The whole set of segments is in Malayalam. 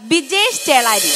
ബിജേഷ് ചേളാരി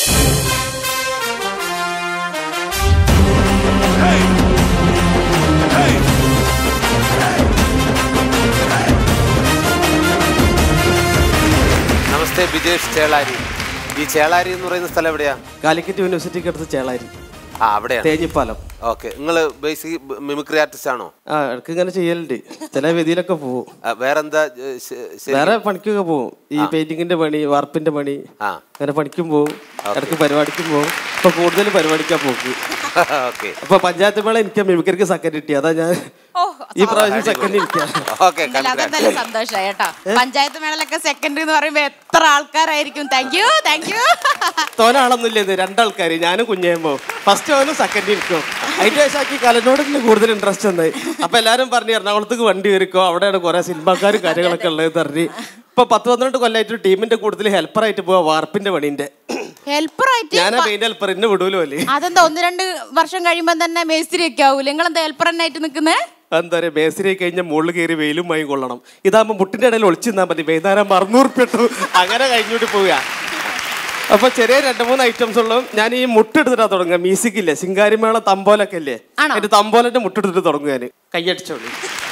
നമസ്തേ ബിജേഷ് ചേളാരി ഈ ചേളാരി എന്ന് പറയുന്ന സ്ഥലം എവിടെയാ കാലിക്കറ്റ് യൂണിവേഴ്സിറ്റിക്ക് അടുത്ത് ചേളാരി ആ അവിടെയാണ് തേഞ്ഞിപ്പാലം ഓക്കെ നിങ്ങൾ ബേസിക് മിമിക്രി ആർട്ടിസ്റ്റ് ആണോ ആ ഇടയ്ക്ക് ഇങ്ങനെ ചെയ്യലുണ്ട് ചില വേദിയിലൊക്കെ പോവും ആ, വേറെന്താ ഏ, ശ- ശരി. വേറെ പണിക്കൊക്കെ പോവും ഈ പെയിന്റിങ്ങിന്റെ പണി വാർപ്പിന്റെ പണി ആ അങ്ങനെ പണിക്കും പോവും ഇടയ്ക്ക് പരിപാടിക്കും പോവും ഇപ്പൊ കൂടുതൽ പരിപാടിക്കാ പോക്ക് ഓക്കെ അപ്പൊ പഞ്ചായത്ത് മേള എനിക്ക് മിമിക്രിക്ക് സെക്കൻഡ് കിട്ടി അതാ ഞാൻ ഓ ഈ പ്രാവശ്യം സെക്കൻഡ് ഇരിക്കാം ഓക്കെ ഇന്നലെ അതെന്തായാലും സന്തോഷമായി കേട്ടോ പഞ്ചായത്ത് മേളയിലൊക്കെ സെക്കൻഡറി എന്ന് പറയുമ്പോ എത്ര ആൾക്കാരായിരിക്കും താങ്ക് യു താങ്ക് യു തോനാളൊന്നുമില്ല ഇത് രണ്ടാൾക്കാർ ഞാനും കുഞ്ഞേമ്മോ ഫസ്റ്റ് അവനും സെക്കൻഡ് ഇരിക്കും അതിന്റെ ശേഷമാക്കി കലനോട് തന്നെ കൂടുതൽ ഇൻട്രസ്റ്റ് ഉണ്ടായി അപ്പൊ എല്ലാരും പറഞ്ഞു എറണാകുളത്തേക്ക് വണ്ടി കയറിക്കോ അവിടെയാണ് കുറെ സിനിമാക്കാരും കാര്യങ്ങളൊക്കെ ഉള്ളത് പറഞ്ഞ് ഇപ്പൊ പത്ത് പന്ത്രണ്ട് കൊല്ലമായിട്ട് ടീമിന്റെ കൂടുതൽ ഹെൽപ്പറായിട്ട് പോവാ വാർപ്പിന്റെ പണിന്റെ ഹെൽപ്പർ ആയിട്ട് ഞാനാ പെയിന്റ് ഹെൽപ്പർ എന്നെ വിടൂലോ അല്ലേ അതെന്താ ഒന്ന് രണ്ട് വർഷം കഴിയുമ്പോ തന്നെ മേസ്തിരി ഒക്കെ ആവൂല നിങ്ങൾ എന്താ ഹെൽപ്പർ ആയിട്ട് നിൽക്കുന്നേ എന്താ പറയാ ബേസിനെ കഴിഞ്ഞാൽ മുകളിൽ കയറി വെയിലും വാങ്ങി കൊള്ളണം ഇതാകുമ്പോ മുട്ടിന്റെ ഇടയിൽ ഒളിച്ചു നിന്നാ മതി വൈകുന്നേരം അറുന്നൂറ് ഇട്ടു അങ്ങനെ കഴിഞ്ഞോട്ട് പോവുക അപ്പൊ ചെറിയ രണ്ട് മൂന്ന് ഐറ്റംസ് ഉള്ളൂ ഞാൻ ഈ മുട്ടെടുത്തിട്ടാ തുടങ്ങുക മ്യൂസിക് ഇല്ലേ സിംഗാരിമേള തമ്പോലൊക്കെ ഇല്ലേ ആണോ? എന്റെ തമ്പോലന്റെ മുട്ടെടുത്തിട്ട് തുടങ്ങുക ഞാൻ കയ്യടിച്ചോളി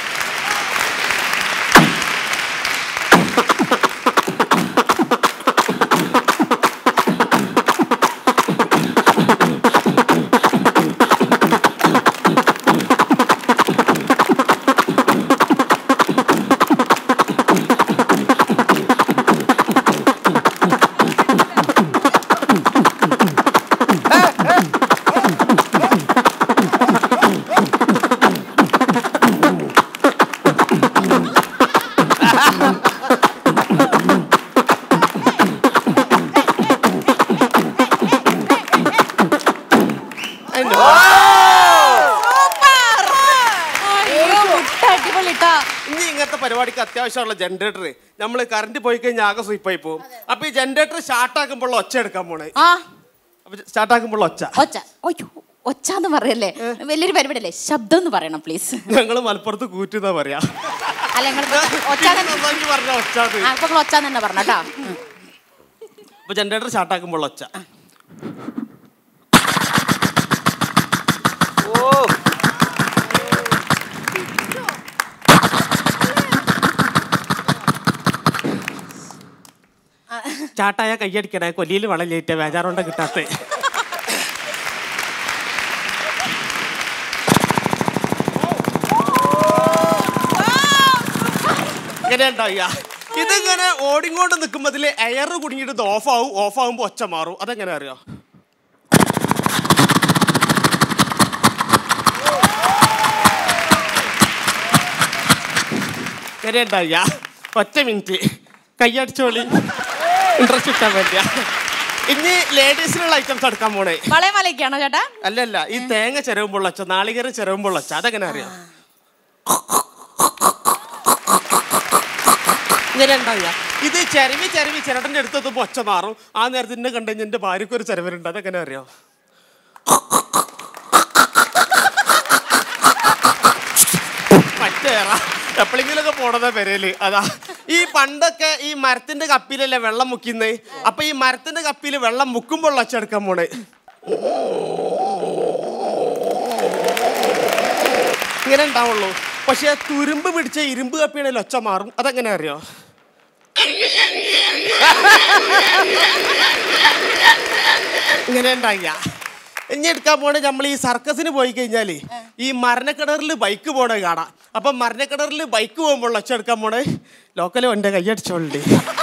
അയ്യോ, മുട്ട അടിപൊളി ട്ടോ. ഇനി ഇങ്ങനത്തെ പരിപാടിക്ക് അത്യാവശ്യമുള്ള ജനറേറ്റർ നമ്മൾ കറണ്ട് പോയി കഴിഞ്ഞാൽ ആകെ സ്വീപ്പായി പോകും അപ്പൊ ഈ ജനറേറ്റർ സ്റ്റാർട്ട് ആക്കുമ്പോൾ ഒച്ച എടുക്കാൻ പോണേ ആ അപ്പൊ സ്റ്റാർട്ട് ആക്കുമ്പോൾ ഒച്ച ഒച്ച അയ്യോ ഒച്ചാന്ന് പറയല്ലേ വലിയൊരു പരിപാടി അല്ലേ ശബ്ദം എന്ന് പറയണം പ്ലീസ് ഞങ്ങള് മലപ്പുറത്ത് കൂറ്റുന്നാ പറയാ അല്ല നിങ്ങൾ ഒച്ചാന്ന് നന്നാക്കി പറഞ്ഞ ഒച്ചാത് ആ ഇപ്പൊ നിങ്ങൾ ഒച്ചാന്ന് തന്നെ പറഞ്ഞ കേട്ടോ അപ്പൊ ജനറേറ്റർ സ്റ്റാർട്ട് ആക്കുമ്പോൾ ഒച്ച ഓ ചാട്ടായ കയ്യടിക്കണേ കൊല്ലിയിൽ വളം ലേറ്റ വേജാറുണ്ട കിട്ടാത്ത ഇങ്ങനെ ഉണ്ടാവുക ഇതിങ്ങനെ ഓടിങ്ങോണ്ട് നിൽക്കുമ്പോ ഇതില് എയർ കുടുങ്ങിയിട്ട് ഇത് ഓഫ് ആവും ഓഫ് ആവുമ്പോ ഒച്ച മാറും അതെങ്ങനെ അറിയോ ഇങ്ങനെ ഉണ്ടാവുക ഒറ്റ മിനിറ്റ് കയ്യടിച്ചോളി ഇൻട്രസ്റ്റ് കിട്ടാൻ വേണ്ടിയാ ഇനി ലേഡീസിനുള്ള ഐറ്റംസ് എടുക്കാൻ പോണേ വളയം മലയ്ക്കാണോ ചേട്ടാ അല്ലല്ല ഈ തേങ്ങ ചിരവുമ്പോൾ ഒച്ച നാളികേരം ചിരവുമ്പോൾ ഒച്ച അതെങ്ങനെ അറിയാം ഇങ്ങനെ ഉണ്ടാവുക ഇത് ചെരവി ചെരവി ചിരട്ടൻ്റെ അടുത്തെത്തുമ്പോൾ ഒച്ച മാറും ആ നേരത്തെ എന്നെ കണ്ടു കഴിഞ്ഞാൽ എൻ്റെ ഭാര്യയ്ക്ക് ഒരു ചിരവരുണ്ട് അതെങ്ങനെ അറിയാം മറ്റേറ എപ്പോഴെങ്കിലൊക്കെ പോണതാ പെരയില് അതാ ഈ പണ്ടൊക്കെ ഈ മരത്തിന്റെ കപ്പിലല്ലേ വെള്ളം മുക്കുന്നേ അപ്പൊ ഈ മരത്തിന്റെ കപ്പില് വെള്ളം മുക്കുമ്പോൾ ഒച്ചെടുക്കാൻ പോണേ ഇങ്ങനെ ഉണ്ടാവുള്ളൂ പക്ഷെ തുരുമ്പ് പിടിച്ച ഇരുമ്പ് കപ്പിയാണെങ്കിൽ ഒച്ച മാറും അതെങ്ങനെ അറിയോ ഇങ്ങനെ ഉണ്ടായില്ല ഇനി എടുക്കാൻ പോണേ നമ്മൾ ഈ സർക്കസിന് പോയി കഴിഞ്ഞാല് ഈ മരണക്കിണറിൽ ബൈക്ക് പോണേ കാണാം അപ്പൊ മരണക്കിണറിൽ ബൈക്ക് പോകുമ്പോൾ ഒച്ച എടുക്കാൻ പോണേ ലോക്കൽ വണ്ടി കൈയടിച്ചോളി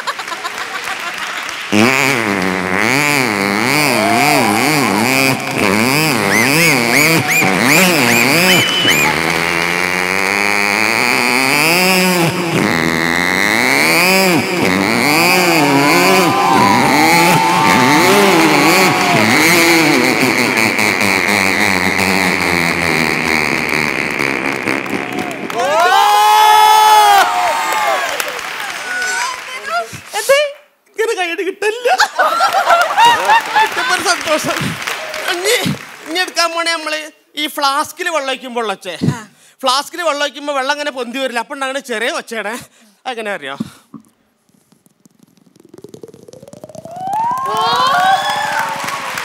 ഇങ്ങനെ കൈയടി കിട്ടില്ല ഇപ്പൊ ഒരു സന്തോഷം ഇനി ഇനി എടുക്കാൻ പോണേ നമ്മള് ഈ ഫ്ലാസ്കിൽ വെള്ളം വയ്ക്കുമ്പോൾ ഒച്ചേ ഫ്ലാസ്കിൽ വെള്ളം വയ്ക്കുമ്പോൾ വെള്ളം അങ്ങനെ പൊന്തി വരില്ല അപ്പം ഉണ്ടാകുന്ന ചെറിയ ഒച്ചയാണ് അങ്ങനെ അറിയോ ഓ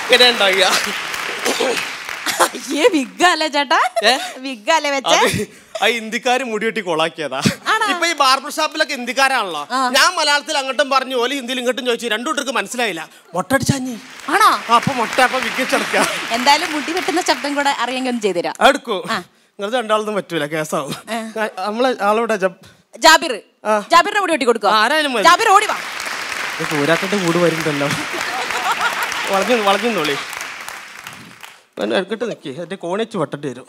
ഇങ്ങനെ ഉണ്ടാവുക അയ്യേ വിഗ്ഗല്ലേ ചേട്ടാ ഏ? വിഗ്ഗല്ലേ വെച്ചേ അത് ആ ഇന്ത്യക്കാര് മുടി വെട്ടി കൊളാക്കിയതാ ഇപ്പൊ ഈ ബാർബർ ഷോപ്പിലൊക്കെ ഇന്ത്യക്കാരാണല്ലോ ഞാൻ മലയാളത്തിൽ അങ്ങോട്ടും പറഞ്ഞു ഓല് ഹിന്ദിയിൽ ഇങ്ങോട്ടും ചോദിച്ചു രണ്ടു കൂട്ടർക്ക് മനസ്സിലായില്ല മൊട്ടടിച്ചാഞ്ഞി ആണോ അപ്പൊ മൊട്ട അപ്പൊ വിക്കിച്ചടക്ക എന്തായാലും മുടി വെട്ടുന്ന ശബ്ദം കൂടെ അറിയെങ്കിൽ ഒന്ന് ചെയ്തുതരാം എടുക്കൂ നിങ്ങൾ രണ്ടാളൊന്നും പറ്റൂല കേസാവും നമ്മളെ ആളോടെ ജാബിർ ആ. ജാബിറിന്റെ മുടി വെട്ടി കൊടുക്കുക ആരായാലും മതി. ജാബിർ ഓടി വാ പൂരാക്കന്റെ കൂട് വരുന്നുണ്ടല്ലോ വളഞ്ഞു വളഞ്ഞു നോളി എടുക്കട്ട് നിൽക്കി എന്റെ കോണിച്ച് വട്ടട്ട് വരും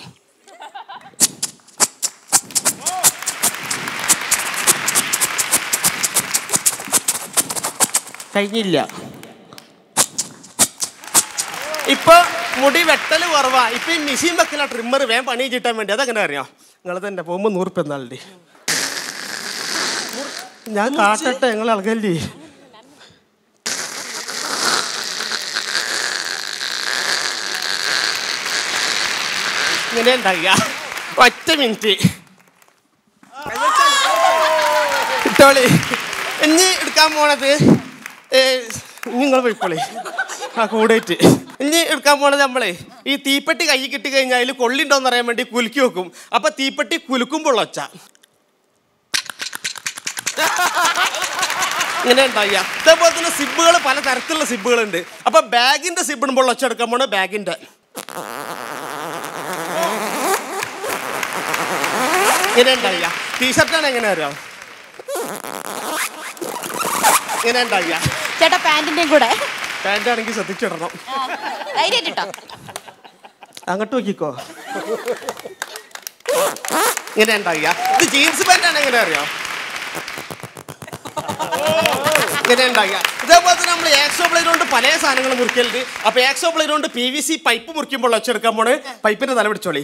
കഴിഞ്ഞില്ല ഇപ്പൊ മുടി വെട്ടല് കുറവാ ഇപ്പൊ ഈ മിഷീൻ വെക്കല ട്രിമ്മർ വേഗം പണി കിട്ടാൻ വേണ്ടി അതെങ്ങനെ അറിയാം നിങ്ങൾ തന്നെ പോകുമ്പോ നൂറുപ്യ എന്നാളുടെ ഞാൻ കാട്ടട്ടെ നിങ്ങൾ ഇളകല്ലേ ഇങ്ങനെ ഉണ്ടാകുക ഒറ്റ മിനിറ്റ് ഇട്ടോളി ഇനി എടുക്കാൻ പോണത് നിങ്ങൾ പോയിക്കോളി ആ കൂടേറ്റ് ഇനി എടുക്കാൻ പോണത് നമ്മളെ ഈ തീപ്പെട്ടി കൈ കിട്ടി കഴിഞ്ഞാൽ അതിൽ കൊള്ളിണ്ടോന്ന് അറിയാൻ വേണ്ടി കുലുക്കി വെക്കും അപ്പൊ തീപ്പെട്ടി കുലുക്കുമ്പോൾ ഒച്ച ഇങ്ങനെ ഉണ്ടാവുക ഇതേപോലെ തന്നെ സിബുകൾ പല തരത്തിലുള്ള സിബുകളുണ്ട് അപ്പൊ ബാഗിന്റെ സിബ് ഇടുമ്പോൾ ഒച്ച എടുക്കാൻ പോണ ബാഗിന്റെ ഇങ്ങനെ ഉണ്ടാവുക ടീഷർട്ടാണ് എങ്ങനെ അറിയാം ഇങ്ങനെ ഉണ്ടാവുക ചേട്ടാ പാന്റിന്റെയും കൂടെ പാൻ്റ് ആണെങ്കിൽ ശ്രദ്ധിച്ചിടണം ധൈര്യം കേട്ടോ അങ്ങോട്ട് നോക്കിക്കോ ഇങ്ങനെ ഉണ്ടാവുക ഇത് ജീൻസ് പാൻ്റ് ആണ് എങ്ങനെ അറിയാം ഇങ്ങനെ ഉണ്ടാവുക ഇതേപോലെ തന്നെ നമ്മൾ ഏക്സോ ബ്ലേഡ് കൊണ്ട് പല സാധനങ്ങൾ മുറിക്കലുണ്ട് അപ്പൊ ഏക്സോ ബ്ലേഡ് കൊണ്ട് പി വി സി പൈപ്പ് മുറിക്കുമ്പോൾ ഒച്ചെടുക്കാൻ പോണ് പൈപ്പിന്റെ തല പിടിച്ചോളി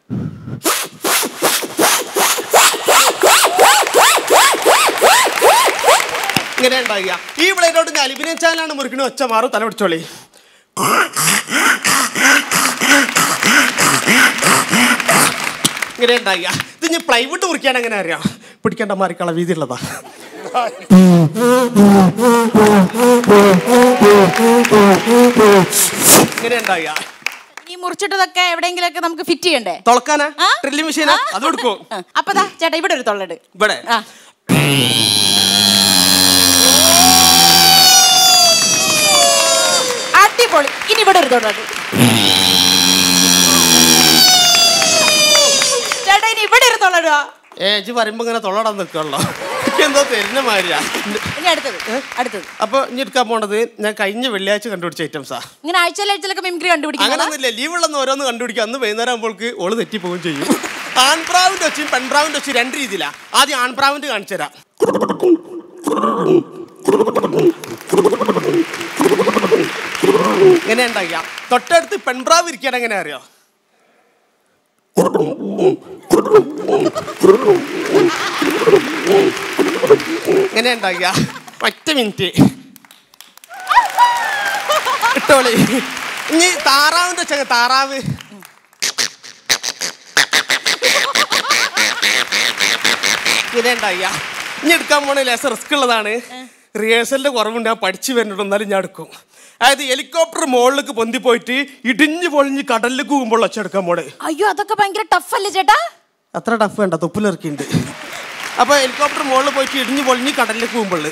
ഇങ്ങനെ ഉണ്ടാവുക ഈ ബ്ലേഡോട് ഞാൻ അലുമിനിയം ചാനലാണ് മുറിക്കണ ഒച്ച മാറും തല പിടിച്ചോളി ഇങ്ങനെ ഉണ്ടാവുക ഇത് ഞാൻ പ്ലൈവുഡ് മുറിക്കാൻ എങ്ങനെ അറിയാം പിടിക്കേണ്ട മാറിക്കള വീതിയുള്ളതാ ഇങ്ങനെ ഉണ്ടാവുക ഈ മുറിച്ചിട്ടതൊക്കെ എവിടെയെങ്കിലൊക്കെ നമുക്ക് ഫിറ്റ് ചെയ്യണ്ടേ തുളക്കാനാ ആ? ഡ്രില്ലിംഗ് മെഷീനാ ആ? അത് കൊടുക്കും ആ. അപ്പൊ ദാ ചേട്ടാ ഇവിടെ ഒരു തൊള്ളട് ഇവിടെ ആ അടിപൊളി ഇനി ഇവിടെ ഒരു തൊള്ളട് ചേട്ടാ ഇനി ഇവിടെ ഒരു തൊള്ളടുക ഏ ഇജ്ജ് പറയുമ്പോ ഇങ്ങനെ തൊള്ളടാൻ നിൽക്കണല്ലോ എനിക്ക് എന്തോ തരുന്ന മാതിരിയാ ഇനി അടുത്തത് അടുത്തത് അപ്പൊ ഇനി എടുക്കാൻ പോണത് ഞാൻ കഴിഞ്ഞ വെള്ളിയാഴ്ച കണ്ടുപിടിച്ച ഐറ്റംസാ ഇങ്ങനെ ആഴ്ചയിൽ ആഴ്ചയിലൊക്കെ മിമിക്രി കണ്ടുപിടിക്കണം അങ്ങനൊന്നുമില്ല ലീവുള്ളന്ന് ഓരോന്ന് കണ്ടുപിടിക്കുക അന്ന് വൈകുന്നേരം ആകുമ്പോൾക്ക് ഓള് തെറ്റി പോവുകയും ചെയ്യും ആൺപ്രാവിന്റെ വെച്ചും പെൺപ്രാവിന്റെ വെച്ചും രണ്ട് രീതിയിലാ ആദ്യം ആൺപ്രാവിന്റെ കാണിച്ചു തരാം ഇങ്ങനെ ഉണ്ടാക്കിയ തൊട്ടടുത്ത് പെൺപ്രാവ് ഇരിക്കാൻ എങ്ങനെ അറിയോ ഇങ്ങനെ ഉണ്ടാക്കിയ ഒറ്റ മിനിറ്റ് ഇട്ടോളി ഇനി താറാവിന്റെ ചങ്ങ താറാവ് ഇങ്ങനെ ഉണ്ടാക്കിയ ഇനി എടുക്കാൻ പോണ ലേസർ റിസ്ക് ഉള്ളതാണ് റിഹേഴ്സലിന്റെ കുറവുണ്ട് ഞാൻ പഠിച്ചു വരുന്നുണ്ട് എന്നാലും ഞാൻ എടുക്കും അതായത് ഹെലികോപ്റ്റർ മുകളിലേക്ക് പൊന്തി പോയിട്ട് ഇടിഞ്ഞു പൊളിഞ്ഞ് കടലിലേക്ക് പോകുമ്പോൾ ഒച്ചെടുക്കാൻ പോണേ അയ്യോ അതൊക്കെ ഭയങ്കര ടഫ് അല്ലേ ചേട്ടാ അത്ര ടഫ് വേണ്ട തൊപ്പിലിറക്കിണ്ട് അപ്പൊ ഹെലികോപ്റ്റർ മുകളിൽ പോയിട്ട് ഇടിഞ്ഞു പൊളിഞ്ഞ് കടലിലേക്ക് പോകുമ്പോൾ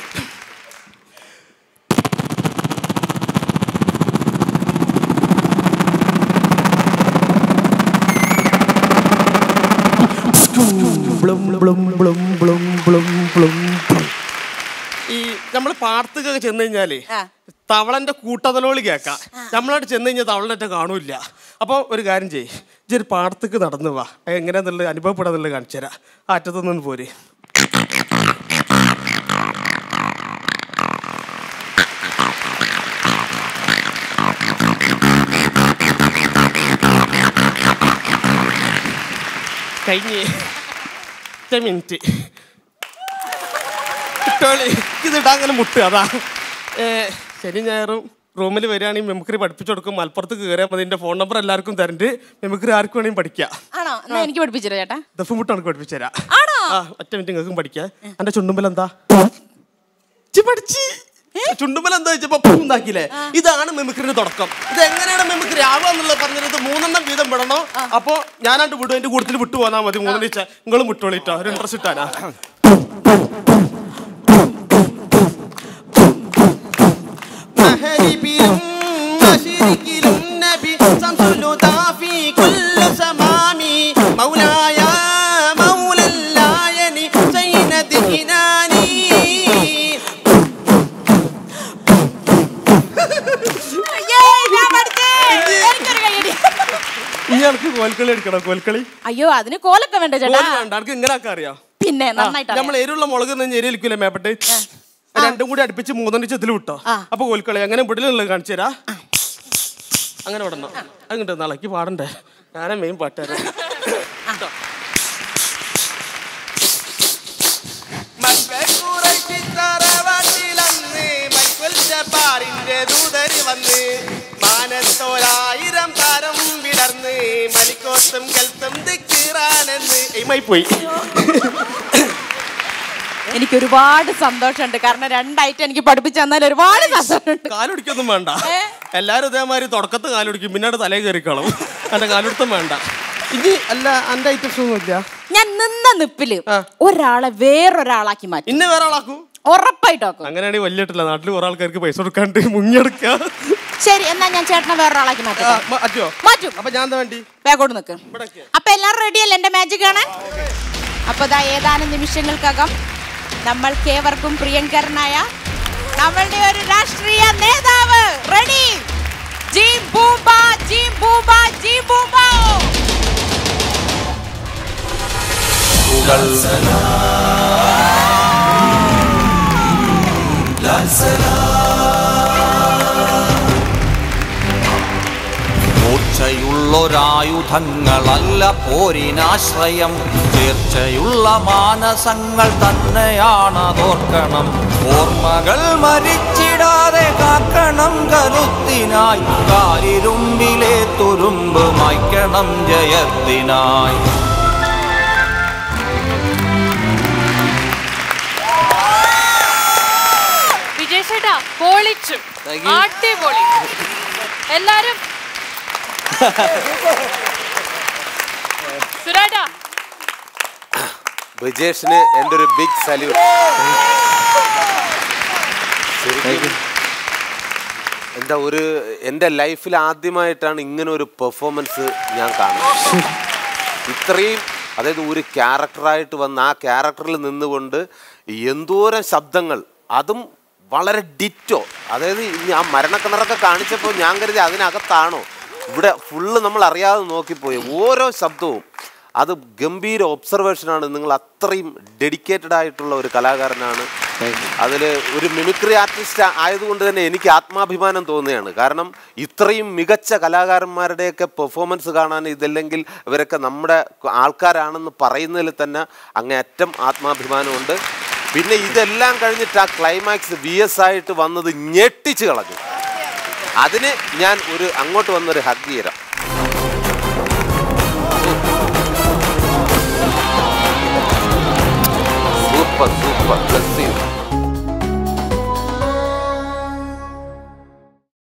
ഈ നമ്മൾ പാടത്തൊക്കെ ചെന്ന് കഴിഞ്ഞാല് ആ. തവളന്റെ കൂട്ടതലോളി കേൾക്കാം നമ്മളോട് ചെന്ന് കഴിഞ്ഞാൽ തവളന്റെ കാണൂല അപ്പോൾ ഒരു കാര്യം ചെയ്യ് ഇജ്ജ് ഒരു പാടത്തേക്ക് നടന്നു വാ അത് എങ്ങനെയാന്നുള്ളത് അനുഭവപ്പെടാന്നുള്ളത് കാണിച്ചു തരാം ആ അറ്റത്തുനിന്ന് പോര് കഴിഞ്ഞ് ഒറ്റ മിനിറ്റ് ഇട്ടോളി ഇതിടാ അങ്ങനെ മുട്ടുക അതാ ഏ, ശനി ഞായറും റൂമിൽ വരികയാണെങ്കിൽ മെമുക്കറി പഠിപ്പിച്ചു കൊടുക്കും മലപ്പുറത്ത് കയറിയാൽ മതി എൻ്റെ ഫോൺ നമ്പർ എല്ലാവർക്കും തരണ്ട് മെമുക്കറി ആർക്കും വേണമെങ്കിൽ പഠിക്കാം ആണോ എന്നാ എനിക്ക് പഠിപ്പിച്ചിരോ ചേട്ടാ ദഫ് മുട്ട് എനിക്ക് പഠിപ്പിച്ചു തരാം ആണോ ആ ഒറ്റ മിനിറ്റ് നിങ്ങൾക്കും പഠിക്കാം എൻ്റെ ചുണ്ടുമ്പൽ എന്താ ഇജ്ജ് പഠിച്ച് ചുണ്ടുമല എന്താ വെച്ചപ്പോ പൂന്നാക്കില്ലേ ഇതാണ് മെമിക്രിന്റെ തുടക്കം ഇത് എങ്ങനെയാണ് മെമിക്രി ആവുക എന്നുള്ളത് പറഞ്ഞത് ഇത് മൂന്നെണ്ണം വീതം വിടണോ അപ്പൊ ഞാനാണ്ട് വിടും എന്റെ കൂട്ടത്തിൽ വിട്ടു പോന്നാ മതി മൂന്നെണ്ണം വെച്ചാൽ നിങ്ങളും വിട്ടോളിട്ടോ ഒരു ഇൻട്രസ്റ്റ് ഇട്ടാനാ മഹരിബിലും മശരിക്കിലും നബി സംസുലുദാ ഫീ കുല്ല സമാമി മൗലായ മൗലല്ലായനി സൈനദി ഹിനാനി Yay, ഞാൻ പഠിച്ചേ. എനിക്കൊരു കയ്യടി. ഇനി എനിക്ക് കോൽക്കളി എടുക്കണം കോൽക്കളി അയ്യോ അതിന് കോലൊക്കെ വേണ്ട ചേട്ടാ കോല് വേണ്ട എനിക്ക് ഇങ്ങനെ ആക്കാൻ അറിയാം പിന്നെ നന്നായിട്ട് നമ്മൾ എരിവുള്ള മുളക് എരിയിലിക്കൂലേ മേപ്പട്ട് രണ്ടും കൂടി അടുപ്പിച്ച് മൂന്നെണ്ണം ചെത്തിൽ വിട്ടോ ആ. അപ്പൊ കോൽക്കളി എങ്ങനെ വിടലുള്ളത് കാണിച്ചു തരാ അങ്ങനെ വിടണം അങ്ങോട്ട് നാളേക്ക് പാടണ്ടേ ഞാനാ മെയിൻ പാട്ടുകാരൻ മാനത്തോരായിരം താരം വിടർന്ന് മലിക്കോത്തും കെൽത്തും ദിക്കീറാനെന്ന് എയ്മായി പോയി എനിക്ക് ഒരുപാട് സന്തോഷമുണ്ട് കാരണം രണ്ടായിട്ട് എനിക്ക് പഠിപ്പിച്ചു തന്നാൽ ഒരുപാട് സന്തോഷമുണ്ട് കാലൊടിക്കൊന്നും വേണ്ട ഏ? എല്ലാരും ഇതേമാതിരി തുടക്കത്ത് കാലൊടിക്കും പിന്നീട് തലേ കയറിക്കോളും എന്റെ കാലൊടുത്തും വേണ്ട ഇനി അല്ല എന്റെ ഐറ്റംസ് ഒന്നും ഇല്ല ഞാൻ നിന്ന നിപ്പില് ആ. ഒരാളെ വേറൊരാളാക്കി മാറ്റി ഇന്നെ വേറെ ആളാക്കൂ ഉറപ്പായിട്ടോക്കും അങ്ങനെയാണെങ്കിൽ വലിയിട്ടില്ല നാട്ടിൽ കുറെ ആൾക്കാർക്ക് പൈസ കൊടുക്കാണ്ട് മുങ്ങിയെടുക്കുക ശരി എന്നാ ഞാൻ ചേട്ടനെ വേറൊരാളാക്കി മാറ്റി ആ, മ- അച്ഛോ മാറ്റും അപ്പൊ ഞാൻ എന്താ വേണ്ടി ബാഗോട്ട് നിൽക്ക് ഇവിടേക്ക്. അപ്പൊ എല്ലാവരും റെഡിയല്ലേ എന്റെ മാജിക് കാണാൻ അപ്പൊ ഇതാ ഏതാനും നിമിഷങ്ങൾക്കകം നമ്മൾക്കേവർക്കും പ്രിയങ്കരനായ നമ്മളുടെ ഒരു രാഷ്ട്രീയ നേതാവ് റെഡി ജീം ബൂംബ ജീം ബൂംബ ജീം ബൂംബ മൂർച്ചയുള്ളൊരായുധങ്ങളല്ല പോരിനാശ്രയം തീർച്ചയുള്ള മാനസങ്ങൾ തന്നെയാണതോർക്കണം ഓർമ്മകൾ മരിച്ചിടാതെ കാക്കണം കരുത്തിനായി കാലിരുമ്പിലെ തുരുമ്പ് മായ്ക്കണം ജയത്തിനായി വിജയ് ചേട്ടാ പൊളിച്ചു അടിപൊളി എല്ലാരും സുരാട്ടാ ബ്രിജേഷിന് എൻ്റെ ഒരു ബിഗ് സല്യൂട്ട് ശരിക്കും എന്താ ഒരു എൻ്റെ ലൈഫിൽ ആദ്യമായിട്ടാണ് ഇങ്ങനെ ഒരു പെർഫോമൻസ് ഞാൻ കാണുന്നത് ഇത്രയും അതായത് ഒരു ക്യാരക്ടറായിട്ട് വന്ന് ആ ക്യാരക്ടറിൽ നിന്നുകൊണ്ട് എന്തോരം ശബ്ദങ്ങൾ അതും വളരെ ഡിറ്റോ അതായത് ഇനി ആ മരണക്കിണറൊക്കെ കാണിച്ചപ്പോൾ ഞാൻ കരുതി അതിനകത്താണോ ഇവിടെ ഫുള്ള് നമ്മൾ അറിയാതെ നോക്കിപ്പോയി ഓരോ ശബ്ദവും അത് ഗംഭീര ഒബ്സർവേഷനാണ് നിങ്ങൾ അത്രയും ഡെഡിക്കേറ്റഡ് ആയിട്ടുള്ള ഒരു കലാകാരനാണ് അതിൽ ഒരു മിമിക്രി ആർട്ടിസ്റ്റ് ആയതുകൊണ്ട് തന്നെ എനിക്ക് ആത്മാഭിമാനം തോന്നുകയാണ് കാരണം ഇത്രയും മികച്ച കലാകാരന്മാരുടെയൊക്കെ പെർഫോമൻസ് കാണാൻ ഇതല്ലെങ്കിൽ ഇവരൊക്കെ നമ്മുടെ ആൾക്കാരാണെന്ന് പറയുന്നതിൽ തന്നെ അങ്ങേയറ്റം ആത്മാഭിമാനമുണ്ട് പിന്നെ ഇതെല്ലാം കഴിഞ്ഞിട്ട് ആ ക്ലൈമാക്സ് വി എസ് ആയിട്ട് വന്നത് ഞെട്ടിച്ച് കളഞ്ഞു അതിന് ഞാൻ ഒരു അങ്ങോട്ട് വന്നൊരു ഹഗ് തരാം